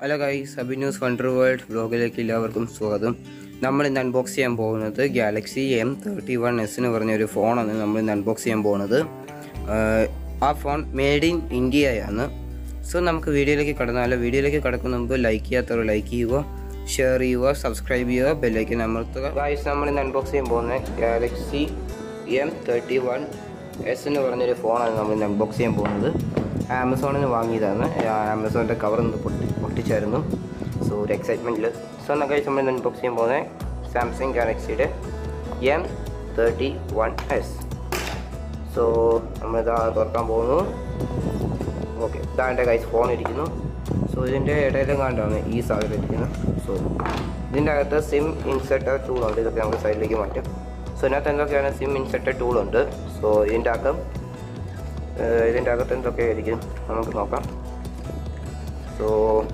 hello guys Abi news wonder world ബ്ലോഗിലേക്ക് എല്ലാവർക്കും സ്വാഗതം നമ്മൾ ഇന്ന് അൺബോക്സ് ചെയ്യാൻ പോകുന്നത് Galaxy M thirty one S എന്ന് പറഞ്ഞ ഒരു ഫോണാണ് നമ്മൾ ഇന്ന് അൺബോക്സ് ചെയ്യാൻ പോകുന്നത് ആഹ് ആ ഫോൺ മെയ്ഡ് ഇൻ ഇന്ത്യയാണ് സോ നമുക്ക് വീഡിയോയിലേക്ക് കടന്നാലോ വീഡിയോയിലേക്ക് കടക്കുന്ന മുമ്പ് ലൈക്ക് ചെയ്യാത്തവർ ലൈക്ക് ചെയ്യുക ഷെയർ ചെയ്യുക സബ്സ്ക്രൈബ് ചെയ്യുക ബെല്ലൈക്കൻ അമർത്തുക ഗൈസ് നമ്മൾ ഇന്ന് അൺബോക്സ് ചെയ്യാൻ പോകുന്നത് Galaxy M thirty one S എന്ന് പറഞ്ഞൊരു ഫോണാണ് നമ്മൾ ഇന്ന് അൺബോക്സ് ചെയ്യാൻ പോകുന്നത് ആമസോണിൽ നിന്ന് വാങ്ങിയതാണ് ആമസോണിൻ്റെ കവർ ഒന്ന് പൊട്ടി പൊട്ടിച്ചായിരുന്നു സോ ഒരു എക്സൈറ്റ്മെൻറ്റിൽ സോ എന്നാൽ കഴിച്ച് നമ്മൾ അൺബോക്സ് ചെയ്യാൻ പോകുന്നത് സാംസങ് ഗാലക്സിയുടെ M thirty one S so നമ്മളിതാ തുറക്കാൻ പോകുന്നു ഓക്കെ ഇതാ എൻ്റെ കൈസ് ഫോൺ ഇരിക്കുന്നു സോ ഇതിൻ്റെ ഇടയിലും കണ്ടാണ് ഈ സാധനം ഇരിക്കുന്നത് സോ ഇതിൻ്റെ അകത്ത് സിം ഇൻസെർട്ടർ ടൂളുണ്ട് ഇതൊക്കെ നമുക്ക് സൈഡിലേക്ക് മാറ്റാം സോ ഇതിനകത്ത് എന്തൊക്കെയാണ് സിം ഇൻസെർട്ടർ ടൂളുണ്ട് സോ ഇതിൻ്റെ അകം ഏഹ് ഇതിൻ്റെ അകത്ത് എന്തൊക്കെയായിരിക്കും നമുക്ക് നോക്കാം സോ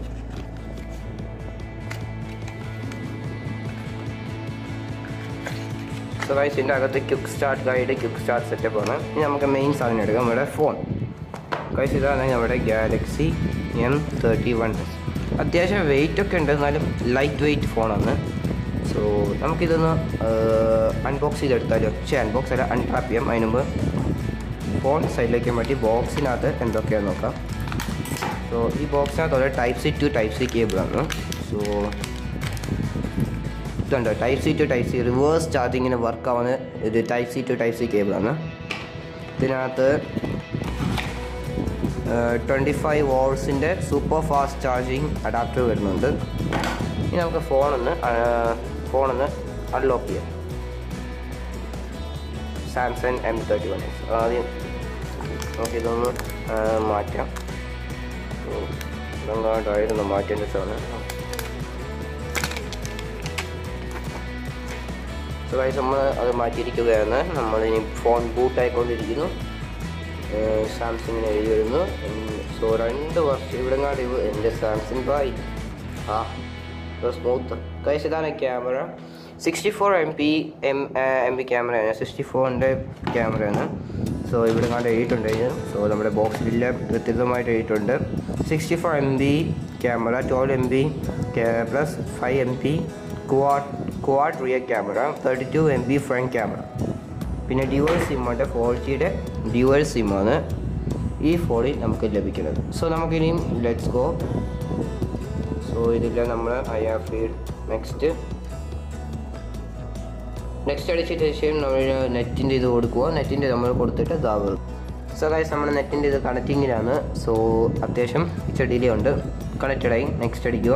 സോ ഗൈസ് ഇതിൻ്റെ അകത്ത് quick start guide quick start setup ആണ് ഇനി നമുക്ക് മെയിൻ സാധനം എടുക്കാം നമ്മുടെ ഫോൺ ഗൈസ് ഇതാണ് നമ്മുടെ ഗാലക്സി എം തേർട്ടി വൺ അത്യാവശ്യം വെയിറ്റ് ഒക്കെ ഉണ്ട് എന്നാലും ലൈറ്റ് വെയിറ്റ് ഫോണാണ് സോ നമുക്കിതൊന്ന് അൺബോക്സ് ചെയ്തെടുത്താലോ പക്ഷേ അൺബോക്സ് അല്ല അൺടാപ്പ് ചെയ്യാം അതിന് മുമ്പ് ഫോൺ സൈഡിലേക്ക് മാറ്റി ബോക്സിനകത്ത് എന്തൊക്കെയാണെന്ന് നോക്കാം സോ ഈ ബോക്സിനകത്ത് ഒരു type C to type C കേബിളാണ് സോ ഇതുണ്ട് type C to type C reverse ചാർജിങ്ങിന് വർക്ക് ആവുന്ന ഇത് ടൈപ്പ് സി ടു ടൈപ്പ് സി കേബിളാണ് ഇതിനകത്ത് ട്വൻറ്റി ഫൈവ് വോൾസിൻ്റെ സൂപ്പർ ഫാസ്റ്റ് ചാർജിങ് അഡാപ്റ്റർ വരുന്നുണ്ട് ഇനി നമുക്ക് ഫോണൊന്ന് ഫോണൊന്ന് അൺലോക്ക് ചെയ്യാം Samsung M thirty one X ആദ്യം നമുക്കിതൊന്ന് ആ, മാറ്റാം ഇതെങ്ങാണ്ടായിരുന്നു മാറ്റേണ്ട സാധനം സോ ഗൈസ് നമ്മൾ അത് മാറ്റിയിരിക്കുകയാണ് നമ്മൾ ഇനി ഫോൺ ബൂട്ടായിക്കൊണ്ടിരിക്കുന്നു സാംസങ്ങിന് എഴുതി വരുന്നു സോ രണ്ട് വർഷം ഇവിടെ കാടി എൻ്റെ സാംസങ് ബായ് ആ സ്മൂത്ത് കൈസ് ഇതാണ് camera sixty four M P M M P ക്യാമറയാണ് സിക്സ്റ്റി ഫോറിൻ്റെ ക്യാമറയാണ് സോ ഇവിടെ കണ്ട് എഴുതിയിട്ടുണ്ട് സോ നമ്മുടെ ബോക്സിലില്ല വ്യക്തിഗതമായിട്ട് എഴുതിയിട്ടുണ്ട് sixty four M B camera twelve M B plus five M P quad quad rear camera thirty two M B front camera പിന്നെ ഡ്യുവൽ സിമ്മുണ്ട് ഫോർ ജിയുടെ ഡ്യുവൽ സിമ്മാണ് ഈ ഫോണിൽ നമുക്ക് ലഭിക്കുന്നത് സോ നമുക്കിനിയും ലെറ്റ്സ് ഗോ സോ ഇതില്ല നമ്മൾ I R feed next next അടിച്ചിട്ട് ശേഷം നമ്മൾ നെറ്റിൻ്റെ ഇത് കൊടുക്കുക നെറ്റിൻ്റെ നമ്മൾ കൊടുത്തിട്ട് ഇതാവുക സോ ഗൈസ് നമ്മൾ നെറ്റിൻ്റെ ഇത് കണക്റ്റിങ്ങിലാണ് സോ അത്യാവശ്യം ഇച്ചിരി ഡിലേ ഉണ്ട് കണക്റ്റഡായി നെക്സ്റ്റ് അടിക്കുക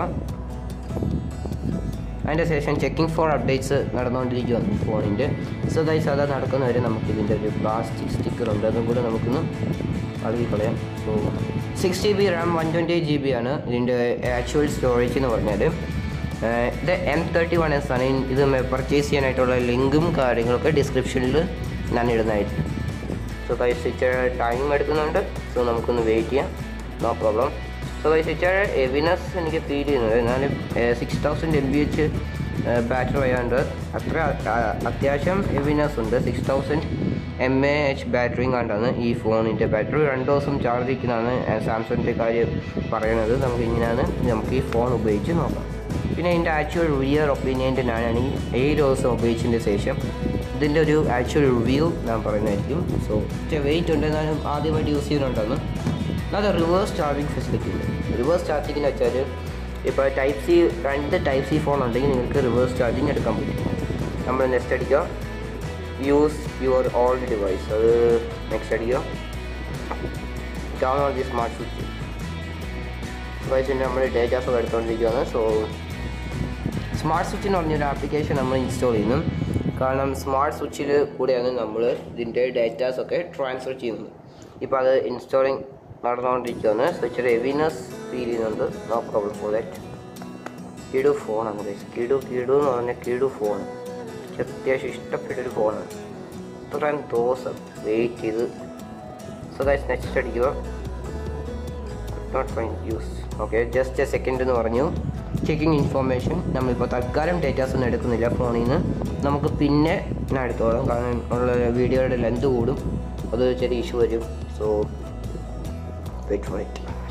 അതിൻ്റെ ശേഷം ചെക്കിംഗ് ഫോർ അപ്ഡേറ്റ്സ് നടന്നുകൊണ്ടിരിക്കുകയാണ് ഫോണിൻ്റെ സോ ഗൈസ് അത് നടക്കുന്നവരെ നമുക്ക് ഇതിൻ്റെ ഒരു പ്ലാസ്റ്റിക് സ്റ്റിക്കർ ഉണ്ട് അതും കൂടെ നമുക്കൊന്ന് അഴുകി കളയാം so six G B RAM one twenty eight G B ആണ് ഇതിൻ്റെ ആക്ച്വൽ സ്റ്റോറേജ് എന്ന് പറഞ്ഞാൽ ഏഹ് ഇത് എം തേർട്ടി വൺ എസ് ആണ് ഇത് പർച്ചേസ് ചെയ്യാനായിട്ടുള്ള ലിങ്കും കാര്യങ്ങളൊക്കെ ഡിസ്ക്രിപ്ഷനിൽ ഞാൻ ഇടുന്നതായിരിക്കും സോ ഗൈസ് ഇച്ചിരി ടൈം എടുക്കുന്നുണ്ട് സോ നമുക്കൊന്ന് വെയിറ്റ് ചെയ്യാം നോ പ്രോബ്ലം സോ ഗൈസ് ഇച്ചിരി ഹെവിനെസ് എനിക്ക് ഫീൽ ചെയ്യുന്നുണ്ട് എന്നാലും six thousand M B H battery ആയതുകൊണ്ട് അത്ര ആ- അത്യാവശ്യം ഹെവിനെസ് ഉണ്ട് six thousand M A H ബാറ്ററിയും കണ്ടാണ് ഈ ഫോണിൻ്റെ ബാറ്ററി രണ്ട് ദിവസം ചാർജ് ഇരിക്കുന്നതാണ് സാംസങ്ങിൻ്റെ കാര്യം പറയുന്നത് നമുക്ക് ഇങ്ങനെയാണ് നമുക്ക് ഈ ഫോൺ ഉപയോഗിച്ച് നോക്കാം പിന്നെ ഇതിൻ്റെ ആക്ച്വൽ റിയർ ഒപ്പീനിയൻ്റെ ഞാനാണെങ്കിൽ ഏഴ് ദിവസം ഉപയോഗിച്ചതിൻ്റെ ശേഷം ഇതിൻ്റെ ഒരു ആക്ച്വൽ റിവ്യൂ ഞാൻ പറയുന്നതായിരിക്കും സോ വെയിറ്റ് ഉണ്ട് എന്നാലും ആദ്യമായിട്ട് യൂസ് ചെയ്യുന്നുണ്ടെന്ന് അത് റിവേഴ്സ് ചാർജിങ് ഫെസിലിറ്റി ഉണ്ട് റിവേഴ്സ് ചാർജിങ് എന്ന് വെച്ചാൽ ഇപ്പോൾ ടൈപ്പ് സി രണ്ട് ടൈപ്പ് സി ഫോൺ ഉണ്ടെങ്കിൽ നിങ്ങൾക്ക് റിവേഴ്സ് ചാർജിങ് എടുക്കാൻ പറ്റും നമ്മൾ നെക്സ്റ്റ് അടിക്കുക യൂസ് യുവർ ഓൾഡ് ഡിവൈസ് അത് നെക്സ്റ്റ് അടിക്കുക ഡൗൺലോഡ് ദി സ്മാർട്ട് സ്വിച്ച് ഡിവൈസിൻ്റെ നമ്മൾ ഡേറ്റാസ് ഒക്കെ എടുത്തുകൊണ്ടിരിക്കുകയാണ് സോ സ്മാർട്ട് സ്വിച്ച് എന്ന് പറഞ്ഞൊരു ആപ്ലിക്കേഷൻ നമ്മൾ ഇൻസ്റ്റാൾ ചെയ്യുന്നു കാരണം സ്മാർട്ട് സ്വിച്ചിൽ കൂടെയാണ് നമ്മൾ ഇതിൻ്റെ ഡേറ്റാസ് ഒക്കെ ട്രാൻസ്ഫർ ചെയ്യുന്നത് ഇപ്പോൾ അത് ഇൻസ്റ്റാളിങ് നടന്നുകൊണ്ടിരിക്കുകയാണ് സ്വിച്ചിൽ ഹെവിനെസ് ഫീൽ ചെയ്യുന്നുണ്ട് നോ പ്രോബ്ലം ഫോർ ദാറ്റ് കിടു ഫോണാണ് ഗൈസ് കിടു കിടു എന്ന് പറഞ്ഞാൽ കിടു ഫോൺ അത്യാവശ്യം ഇഷ്ടപ്പെട്ടൊരു ഫോണാണ് ഇത്രയും ദിവസം വെയിറ്റ് ചെയ്ത് സോ ഗൈസ് നെക്സ്റ്റ് അടിക്കുക not fine use okay just a second എന്ന് പറഞ്ഞു ചെക്കിംഗ് ഇൻഫോർമേഷൻ നമ്മളിപ്പോൾ തൽക്കാലം ഡേറ്റാസ് ഒന്നും എടുക്കുന്നില്ല ഫോണിൽ നിന്ന് നമുക്ക് പിന്നെ ഞാൻ എടുത്തോളാം കാരണം ഉള്ള വീഡിയോയുടെ ലെന്ത് കൂടും അത് ചെറിയ ഇഷ്യൂ വരും so wait for it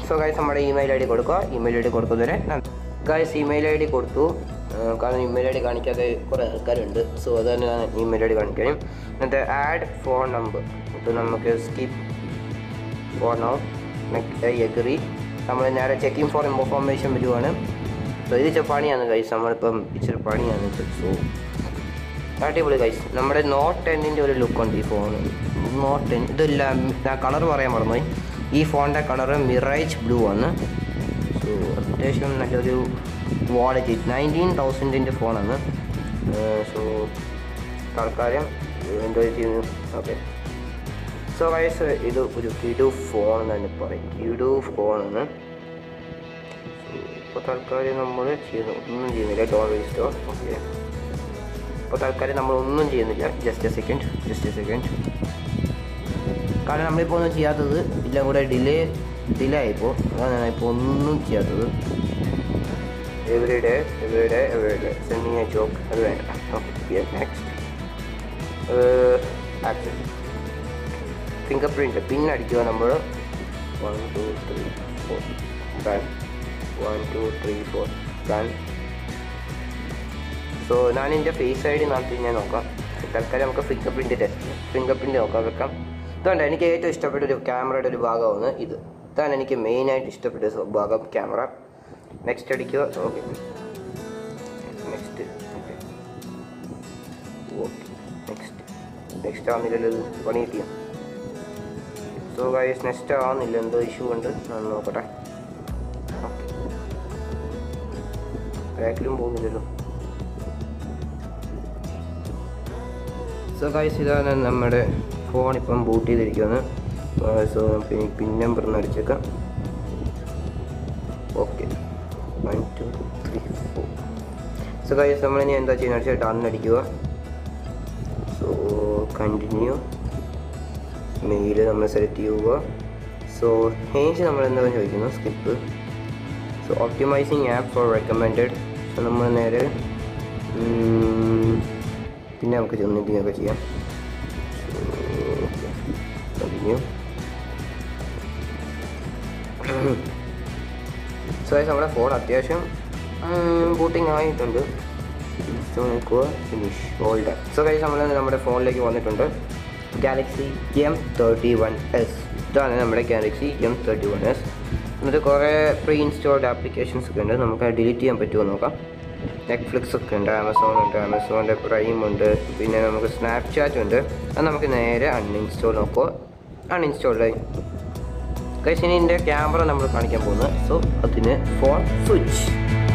so guys നമ്മുടെ ഇമെയിൽ ഐ ഡി കൊടുക്കുക ഇമെയിൽ ഐ ഡി കൊടുക്കുന്നവരെ ഗൈസ് ഇമെയിൽ ഐ ഡി കൊടുത്തു ആ, കാരണം ഇമെയിൽ ഐ ഡി കാണിക്കാതെ കുറേ ആൾക്കാരുണ്ട് സോ അത് തന്നെ ഞാൻ ഇമെയിൽ ഐ ഡി കാണിക്കാനും എന്നിട്ട് ആഡ് ഫോൺ നമ്പർ ഇത് നമുക്ക് skip for now I agree നമ്മൾ നേരെ ചെക്കിംഗ് ഫോർ ഇൻഫോർമേഷൻ വരുവാണ് സോ ഇത് ഇച്ചിരി പണിയാണ് ഗൈസ് നമ്മളിപ്പം ഇച്ചിരി പണിയാണ് ഇത് സോ അടിപൊളി ഗൈസ് നമ്മുടെ നോട്ട് ടെന്നിൻ്റെ ഒരു ലുക്ക് ഉണ്ട് ഈ ഫോൺ നോട്ട് ടെൻ ഇതല്ല ഞാൻ കളർ പറയാൻ മറന്നുപോയി ഈ ഫോണിൻ്റെ കളർ മിറൈജ് ബ്ലൂ ആണ് സോ അത്യാവശ്യം നല്ലൊരു ക്വാളിറ്റി നയൻറ്റീൻ തൗസൻഡിൻ്റെ ഫോണാണ് സോ തൽക്കാലം എന്തോ ചെയ്യുന്നു ഓക്കെ സോ വയസ്സ് ഇത് ഒരു കിഡു ഫോൺ എന്നാണ് പറയും കിഡു ഫോണാണ് ഇപ്പോൾ തൽക്കാലം നമ്മൾ ചെയ്യുന്നു ഒന്നും ചെയ്യുന്നില്ല ഡോർ വേസ്റ്റോ ഓക്കെ ഇപ്പോൾ തൽക്കാലം നമ്മൾ ഒന്നും ചെയ്യുന്നില്ല just a second just a second കാരണം നമ്മളിപ്പോൾ ഒന്നും ചെയ്യാത്തത് എല്ലാം കൂടെ ഡിലേ ഡിലേ ആയിപ്പോൾ അതാണ് ഞാൻ ഇപ്പോൾ ഒന്നും ചെയ്യാത്തത് every day every day every day sending a joke അത് വേണ്ട okay next action fingerprint pin അടിക്കുക നമ്മൾ one two three four done one two three four done so ഞാൻ എൻ്റെ ഫേസ് ഐ ഡി നടത്തി ഞാൻ നോക്കാം തൽക്കാലം നമുക്ക് ഫിംഗർ പ്രിൻറ്റ് ടെസ്റ്റ് ചെയ്യാം ഫിംഗർ പ്രിൻറ്റ് നോക്കാം വെക്കാം ഇതുകൊണ്ട് എനിക്ക് ഏറ്റവും ഇഷ്ടപ്പെട്ട ഒരു ക്യാമറയുടെ ഒരു ഭാഗമാണ് ഇത് ഇതാണ് എനിക്ക് മെയിനായിട്ട് ഇഷ്ടപ്പെട്ട ഒരു ഭാഗം ക്യാമറ നെക്സ്റ്റ് അടിക്കുക okay next okay okay next next ആവുന്നില്ലല്ലോ ഇത് പണി കിട്ടിയോ സോ ഗൈസ് നെക്സ്റ്റ് ആവുന്നില്ല എന്തോ ഇഷ്യൂ ഉണ്ട് ഞാൻ നോക്കട്ടെ ഓക്കെ ബാക്കിലും പോകുന്നില്ലല്ലോ സോ ഗൈസ് ഇതാണ് നമ്മുടെ ഫോൺ ഇപ്പം ബൂട്ട് ചെയ്തിരിക്കുകയാണ് സോ നമുക്ക് ഇനി പിൻ നമ്പർ ഒന്ന് അടിച്ചേക്കാം okay one two three four so guys നമ്മളിനി എന്താ ചെയ്യുന്നത് വെച്ചാൽ ഡൺ അടിക്കുക സോ കണ്ടിന്യൂ മെയിൽ നമ്മൾ സെലക്ട് ചെയ്യുക സോ ഹേഞ്ച് നമ്മൾ എന്താ ചോദിക്കുന്നു skip so optimising app for recommended so നമ്മൾ നേരെ ഉം, പിന്നെ നമുക്ക് ചെന്നിട്ട് ഒക്കെ ചെയ്യാം കണ്ടിന്യൂ സോ നമ്മുടെ ഫോൺ അത്യാവശ്യം ബൂട്ടിംഗ് ആയിട്ടുണ്ട് സോ നോക്കുക ഫിനിഷ് ഓൾഡ് സോ കൈസ് നമ്മൾ നമ്മുടെ ഫോണിലേക്ക് വന്നിട്ടുണ്ട് Galaxy M thirty one S ഇതാണ് നമ്മുടെ Galaxy M thirty one S എന്നിട്ട് കുറേ പ്രീ ഇൻസ്റ്റാൾഡ് ആപ്ലിക്കേഷൻസ് ഒക്കെ ഉണ്ട് നമുക്ക് ഡിലീറ്റ് ചെയ്യാൻ പറ്റുമോ നോക്കാം നെറ്റ്ഫ്ലിക്സ് ഒക്കെ ഉണ്ട് ആമസോൺ ഉണ്ട് ആമസോണിൻ്റെ പ്രൈം ഉണ്ട് പിന്നെ നമുക്ക് സ്നാപ്ചാറ്റ് ഉണ്ട് അത് നമുക്ക് നേരെ അൺഇൻസ്റ്റാൾ നോക്കുക അൺഇൻസ്റ്റാൾഡായി കഴിച്ച് ഇനി ഇതിൻ്റെ ക്യാമറ നമ്മൾ കാണിക്കാൻ പോകുന്നത് സോ അതിന് ഫോൺ സ്വിച്ച്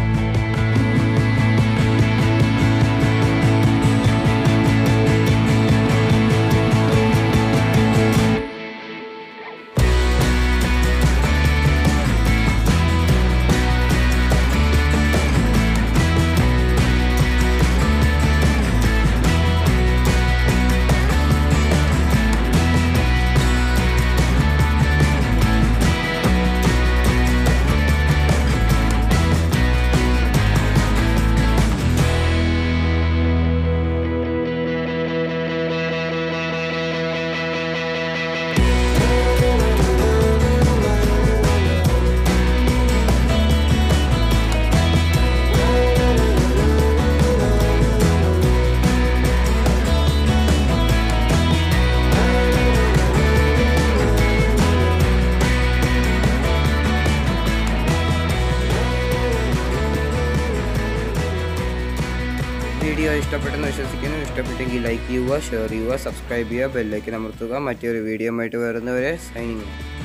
വീഡിയോ ഇഷ്ടപ്പെട്ടെന്ന് വിശ്വസിക്കുന്നു ഇഷ്ടപ്പെട്ടെങ്കിൽ ലൈക്ക് ചെയ്യുക ഷെയർ ചെയ്യുക സബ്സ്ക്രൈബ് ചെയ്യുക ബെല്ലൈക്കൻ അമർത്തുക മറ്റൊരു വീഡിയോ ആയിട്ട് വരുന്നവരെ സൈനിങ്